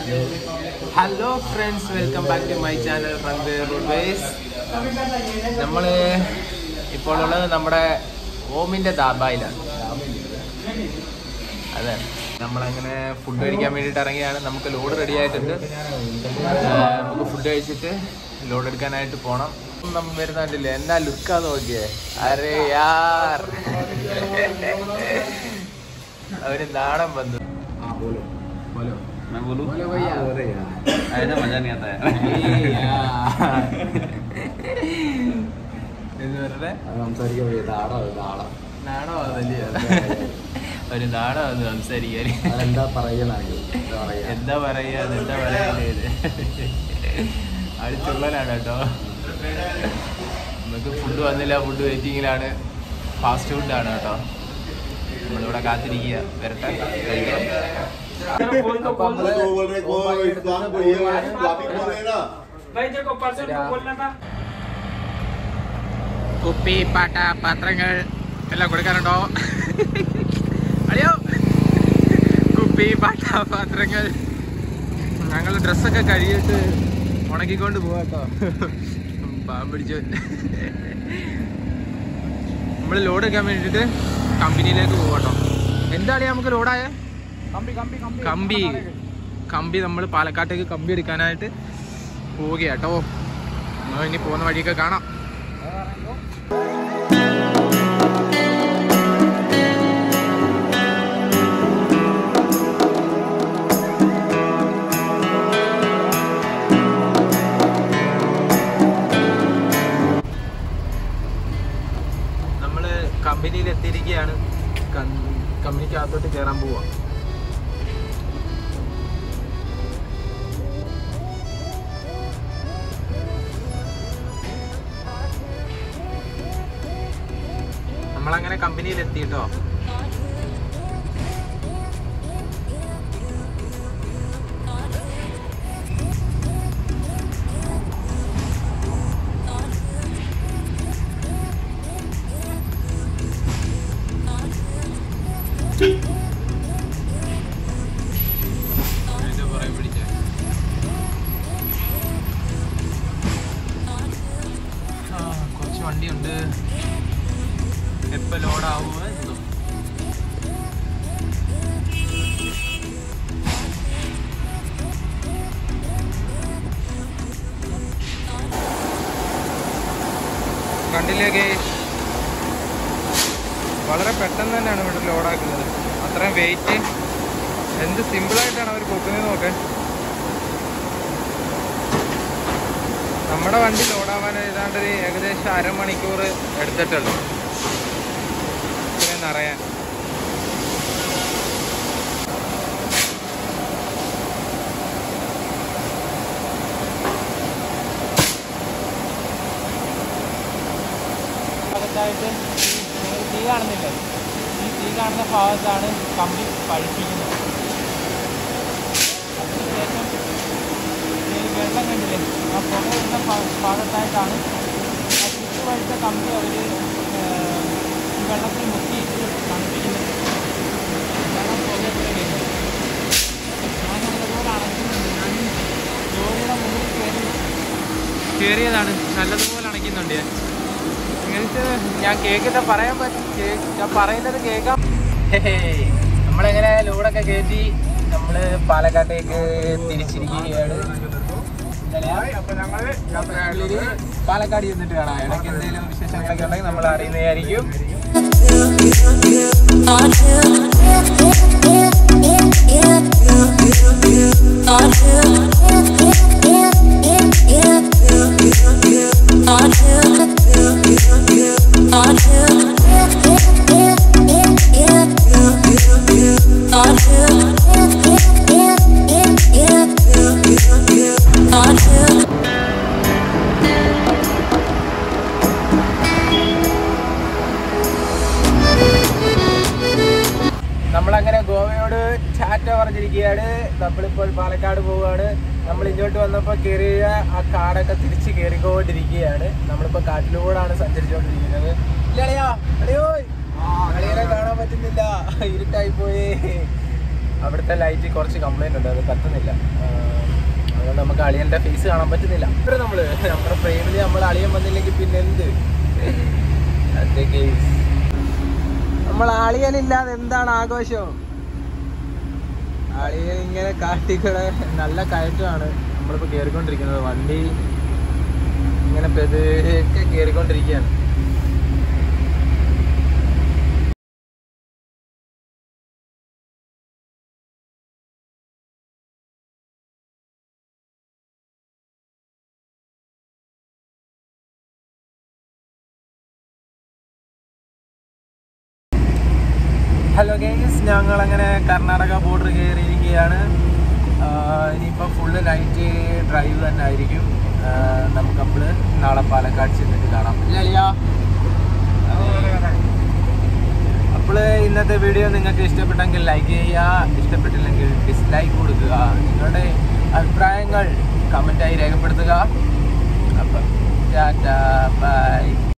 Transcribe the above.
Hello friends welcome back to my channel runway roadways നമ്മൾ ഇപ്പോൾ ഉള്ളത് നമ്മുടെ ഓമിൻ്റെ ദാബായിലാണ് അതെ നമ്മളങ്ങനെ ഫുഡ് കഴിക്കാൻ വേണ്ടിയിട്ട് ഇറങ്ങിയാണ് നമുക്ക് ലോഡ് റെഡി ആയിട്ടുണ്ട് ആ, നമുക്ക് ഫുഡ് കഴിച്ചിട്ട് ലോഡ് എടുക്കാനായിട്ട് പോകണം നമ്മൾ വരുന്ന കണ്ടില്ലേ എന്നാ ലുക്കാ നോക്കിയേ അരേ യാർ അവര് നാടൻ ബന്ധു मैं बोलूं बोलो भैया। हाँ, बोले यार ऐसा मजा नहीं आता है എന്ന് പറഞ്ഞേ സംസാരിക്കാൻ വയ്യ താടാ താടാ നാടോ അതല്ലേ ഒരു നാടോ അത് സംസാരിക്കാൻ അതെന്താ പറയണെങ്കിൽ എന്താ പറയാ എന്താ പറയാ എന്താ പറയാ അടിച്ചുള്ളലാണ് കേട്ടോ നമുക്ക് ഫുഡ് വന്നില്ല ഫുഡ് വെയിറ്റിങ്ങിലാണ് ഫാസ്റ്റ് ഫുഡാണ് കേട്ടോ നമ്മളിവിടെ കാത്തിരിക്കുക വരട്ടെ കഴിക്കാം भाई देखो परसों को बोलना था കുപ്പി പാട്ട പാത്രങ്ങൾ എല്ലാം കൊടുക്കാനുണ്ടോ അയ്യോ കുപ്പി പാട്ട പാത്രങ്ങൾ ഞങ്ങൾ ഡ്രസ്സൊക്കെ കഴിയിട്ട് ഉണക്കിക്കൊണ്ട് പോവാട്ടോ പാമ്പിടിച്ചു നമ്മൾ ലോഡ് എടുക്കാൻ വേണ്ടിയിട്ട് കമ്പനിയിലേക്ക് പോവാട്ടോ എന്താണ് നമുക്ക് ലോഡായ कम्बी कम्बी कम्बी കമ്പി കമ്പി നമ്മൾ പാലക്കാട്ടേക്ക് കമ്പി എടുക്കാനായിട്ട് പോവുകയാട്ടോ നമ്മൾ ഇനി പോകുന്ന വഴിയൊക്കെ കാണാം നമ്മൾ കമ്പനിയിൽ എത്തിയിരിക്കുകയാണ് കമ്പനിക്കകത്തോട്ട് കയറാൻ പോവാ നമ്മളങ്ങനെ കമ്പനിയിൽ എത്തിട്ടോ കുറച്ച് വണ്ടിയുണ്ട് എപ്പോ ലോഡാവുമോ എന്തോ കണ്ടില്ലേ ഗേഷ് വളരെ പെട്ടെന്ന് തന്നെയാണ് ഇവിടെ ലോഡാക്കുന്നത് അത്രയും വെയിറ്റ് എന്ത് സിമ്പിളായിട്ടാണ് അവർ പൊക്കുന്നത് നോക്ക് നമ്മുടെ വണ്ടി ലോഡാവാൻ ഏതാണ്ട് ഒരു ഏകദേശം അരമണിക്കൂർ എടുത്തിട്ടുള്ളൂ ഇത്രയും നിറയാൻ ഭാഗത്തായിട്ട് ഈ തീ കാണുന്നില്ലേ ഈ തീ കാണുന്ന ഭാഗത്താണ് കമ്പി പഴിപ്പിക്കുന്നത് അതിനുശേഷം ഈ വെള്ളം കണ്ടില്ലേ ആ പുക വരുന്ന ഭാ- ഭാഗത്തായിട്ടാണ് ആ ചുറ്റുവഴുത്ത കമ്പി അവർ ഈ വെള്ളത്തിൽ മുക്കിയിട്ട് തണുപ്പിക്കുന്നത് വെള്ളം പുകയൊക്കെ വരുന്നത് ഞാൻ നല്ലതുപോലെ അണയ്ക്കുന്നുണ്ട് ഞാൻ ജോലിയുടെ മുകളിൽ കയറി കയറിയതാണ് നല്ലതുപോലെ അണയ്ക്കുന്നുണ്ട് ഞാൻ നിങ്ങൾക്ക് ഞാൻ കേൾക്കുന്ന പറയാൻ പറ്റും കേ- ഞാൻ പറയുന്നത് കേൾക്കാം നമ്മളെങ്ങനെ ലോഡൊക്കെ കയറ്റി നമ്മള് പാലക്കാട്ടേക്ക് തിരിച്ചിരിക്കുകയാണ് ഉള്ളില് പാലക്കാട് ചെന്നിട്ട് കാണാം ഇടയ്ക്ക് എന്തെങ്കിലും വിശേഷങ്ങളൊക്കെ ഉണ്ടെങ്കിൽ നമ്മൾ അറിയുന്നതായിരിക്കും നമ്മളങ്ങനെ ഗോവയോട് ചാറ്റ പറഞ്ഞിരിക്കുകയാണ് നമ്മളിപ്പോൾ പാലക്കാട് പോവുകയാണ് നമ്മൾ ഇങ്ങോട്ട് വന്നപ്പോൾ കയറിയ ആ കാടൊക്കെ തിരിച്ച് കയറിക്കൊണ്ടിരിക്കുകയാണ് നമ്മളിപ്പോൾ കാട്ടിലൂടെയാണ് സഞ്ചരിച്ചുകൊണ്ടിരിക്കുന്നത് ഇല്ല അളിയാ അളിയോ അളിയനെ കാണാൻ പറ്റുന്നില്ല ഇരുട്ടായി പോയി അവിടുത്തെ ലൈറ്റ് കുറച്ച് കംപ്ലൈൻ്റ് ഉണ്ട് അത് കത്തുന്നില്ല ആ, അതുകൊണ്ട് നമുക്ക് അളിയൻ്റെ ഫേസ് കാണാൻ പറ്റുന്നില്ല ഇത്ര നമ്മൾ നമ്മുടെ ഫ്രെയിമിൽ നമ്മൾ അളിയൻ വന്നില്ലെങ്കിൽ പിന്നെ എന്ത് അതെ കേസ് നമ്മൾ അളിയനില്ലാതെ എന്താണ് ആഘോഷം അളിയൻ ഇങ്ങനെ കാട്ടിക്കൂടെ നല്ല കയറ്റമാണ് നമ്മളിപ്പോൾ കയറിക്കൊണ്ടിരിക്കുന്നത് വണ്ടി ഇങ്ങനെ പെതുക്കെ കയറിക്കൊണ്ടിരിക്കുകയാണ് ഹലോ ഗൈസ് ഞങ്ങൾ അങ്ങനെ കർണാടക ബോർഡർ കയറിയിരിക്കുകയാണ് ഇനിയിപ്പോൾ ഫുള്ള് നൈറ്റ് ഡ്രൈവ് തന്നെ ആയിരിക്കും നമുക്കപ്പോൾ നാളെ പാലക്കാട് ചെന്നിട്ട് കാണാം ഇല്ല അപ്പോൾ ഇന്നത്തെ വീഡിയോ നിങ്ങൾക്ക് ഇഷ്ടപ്പെട്ടെങ്കിൽ ലൈക്ക് ചെയ്യുക ഇഷ്ടപ്പെട്ടില്ലെങ്കിൽ ഡിസ്ലൈക്ക് കൊടുക്കുക നിങ്ങളുടെ അഭിപ്രായങ്ങൾ കമൻറ്റായി രേഖപ്പെടുത്തുക അപ്പം ടാറ്റ ബൈ